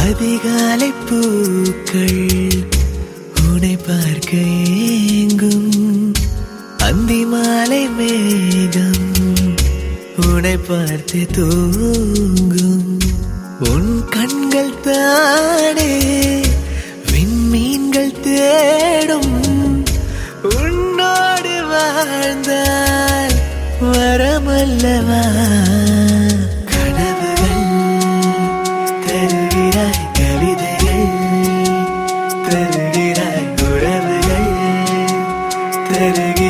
அதிகாலை பூக்கள் உன்னை பார்க்க ஏங்கும் அந்தி மாலை மேகம் உன்னை பார்த்து தூங்கும் உன் கண்கள் தானே விண்மீன்கள் தேடும் உன்னோடு வாழ்ந்தால் வரமல்லவா கனவுகள் தருகிறாய் கவிதைகள் தருகிறாய் உறவுகள் தருகிறாய்